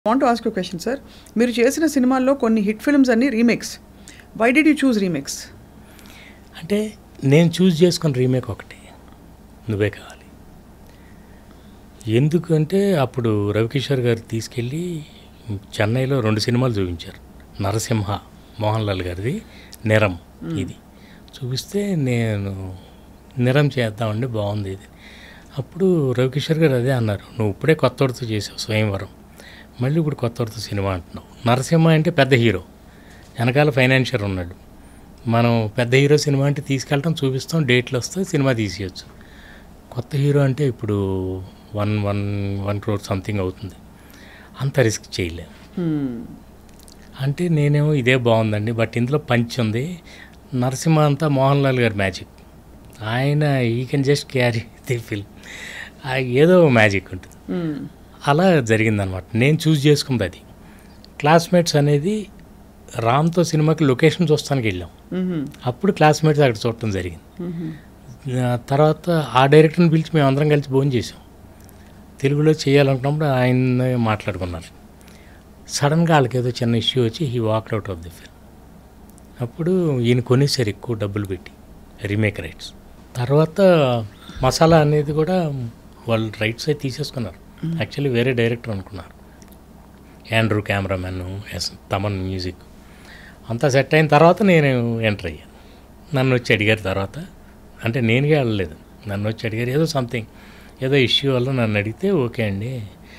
Want ask you question sir మీరు చేసిన సినిమాల్లో కొన్ని హిట్ ఫిల్మ్స్ అన్ని remakes why did you choose remakes అంటే నేను చూస్ చేసుకున్న రీమేక్ ఒకటి నువ్వే కావాలి ఎందుకంటే అప్పుడు రవికిషోర్ గారు తీసుకెళ్ళి చెన్నైలో రెండు సినిమాలు చూపించారు నరసింహ మోహన్ లాల్ గారిది నిరం ఇది చూపిస్తే నేను నిరం చేద్దామండి బాగుంది ఇది అప్పుడు రవికిషోర్ గారు అదే అన్నారు నువ్వు ఇప్పుడే కొత్తవాడితో చేసావు స్వయంవరం మళ్ళీ ఇప్పుడు కొత్తవాడితో సినిమా అంటున్నావు నరసింహ అంటే పెద్ద హీరో వెనకాల ఫైనాన్షియర్ ఉన్నాడు మనం పెద్ద హీరో సినిమా అంటే తీసుకెళ్ళటం చూపిస్తాం డేట్లు వస్తే సినిమా తీసేయచ్చు కొత్త హీరో అంటే ఇప్పుడు one one one crore something అవుతుంది అంత రిస్క్ చేయలేము అంటే నేనేమో ఇదే బాగుందండి బట్ ఇందులో పంచ్ ఉంది నరసింహ అంతా మోహన్ లాల్ గారి మ్యాజిక్ ఆయన ఈ can just carry the film ఏదో మ్యాజిక్ ఉంటుంది అలా జరిగిందనమాట నేను చూస్ చేసుకుంది అది క్లాస్మేట్స్ అనేది రామ్తో సినిమాకి లొకేషన్ చూస్తానికి వెళ్ళాం అప్పుడు క్లాస్మేట్స్ అక్కడ చూడటం జరిగింది ఆ తర్వాత ఆ డైరెక్టర్ని పిలిచి మేము అందరం కలిసి భోజనం చేసాం తెలుగులో చేయాలనుకున్నప్పుడు ఆయన మాట్లాడుకున్నారు సడన్గా వాళ్ళకి ఏదో చిన్న ఇష్యూ వచ్చి he walked out of the film అప్పుడు ఈయన కొనేసారు ఎక్కువ డబ్బులు పెట్టి రీమేక్ రైట్స్ తర్వాత మసాలా అనేది కూడా వాళ్ళు రైట్స్ అయితే తీసేసుకున్నారు యాక్చువల్లీ వేరే డైరెక్టర్ అనుకున్నారు Andrew cameraman S Thaman music అంతా సెట్ అయిన తర్వాత నేను ఎంటర్ అయ్యాను నన్ను వచ్చి అడిగారు తర్వాత అంటే నేనుగా వెళ్ళలేదు నన్ను వచ్చి అడిగారు ఏదో సంథింగ్ ఏదో ఇష్యూ వల్ల నన్ను అడిగితే ఓకే అండి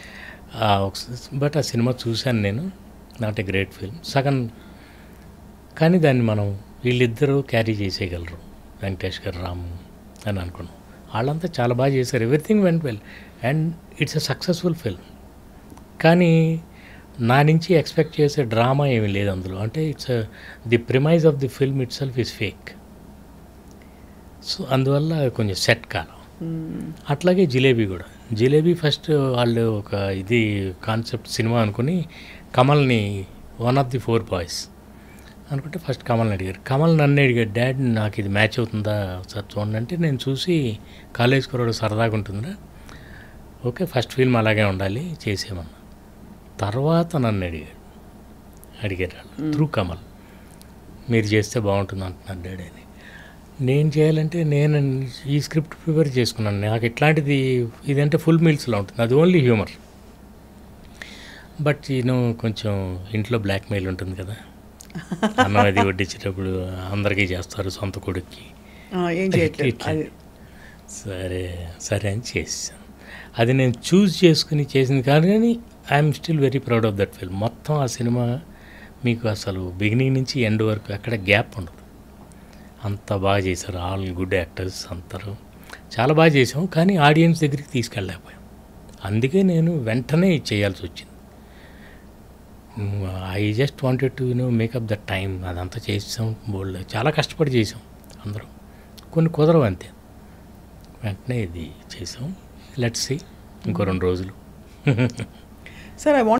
బట్ ఆ సినిమా చూశాను నేను నాట్ ఏ గ్రేట్ ఫిల్మ్ సగం కానీ దాన్ని మనం వీళ్ళిద్దరూ క్యారీ చేసేయగలరు వెంకటేష్ గారు రాము అని అనుకున్నాం వాళ్ళంతా చాలా బాగా చేశారు everything went well and it's a successful film కానీ నా నుంచి ఎక్స్పెక్ట్ చేసే డ్రామా ఏమీ లేదు అందులో అంటే it's the premise of the film itself is fake so అందువల్ల కొంచెం సెట్ కాలం అట్లాగే జిలేబీ కూడా జిలేబీ ఫస్ట్ వాళ్ళు ఒక ఇది కాన్సెప్ట్ సినిమా అనుకుని కమల్ని one of the four boys అనుకుంటే ఫస్ట్ కమల్ని అడిగారు కమల్ నన్ను అడిగాడు డాడ్ నాకు ఇది మ్యాచ్ అవుతుందా సార్ చూడండి అంటే నేను చూసి కాలేజ్ కురవాడు సరదాగా ఉంటుందా ఓకే ఫస్ట్ ఫిల్మ్ అలాగే ఉండాలి చేసేమన్నా తర్వాత నన్ను అడిగాడు అడిగారు వాళ్ళు త్రూ కమల్ మీరు చేస్తే బాగుంటుంది అంటున్నారు డాడీ అని నేను చేయాలంటే నేను ఈ స్క్రిప్ట్ ప్రిపేర్ చేసుకున్నాను నాకు ఇట్లాంటిది ఇదంటే ఫుల్ మీల్స్లో ఉంటుంది అది ఓన్లీ హ్యూమర్ బట్ నేను కొంచెం ఇంట్లో బ్లాక్మెయిల్ ఉంటుంది కదా అన్నం అది వడ్డించేటప్పుడు అందరికీ చేస్తారు సొంత కొడుక్కి ఏం చేయట్లేదు ఇట్లా. అది సరే సరే అని చేసాను అది నేను చూస్ చేసుకుని చేసింది కాదు కానీ I'm still very proud of that film మొత్తం ఆ సినిమా మీకు అసలు బిగినింగ్ నుంచి ఎండ్ వరకు అక్కడ గ్యాప్ ఉండదు అంత బాగా చేశారు ఆల్ గుడ్ యాక్టర్స్ అందరూ చాలా బాగా చేసాం కానీ ఆడియన్స్ దగ్గరికి తీసుకెళ్ళలేకపోయాం అందుకే నేను వెంటనే ఇది చేయాల్సి వచ్చింది I just wanted to you know make up the time అదంతా చేసాం బోల్డ్ చాలా కష్టపడి చేసాం అందరం కొన్ని కుదరవు అంతే వెంటనే ఇది చేసాం లెట్స్ సి ఇంకో రెండు రోజులు సార్ ఐ వాంట్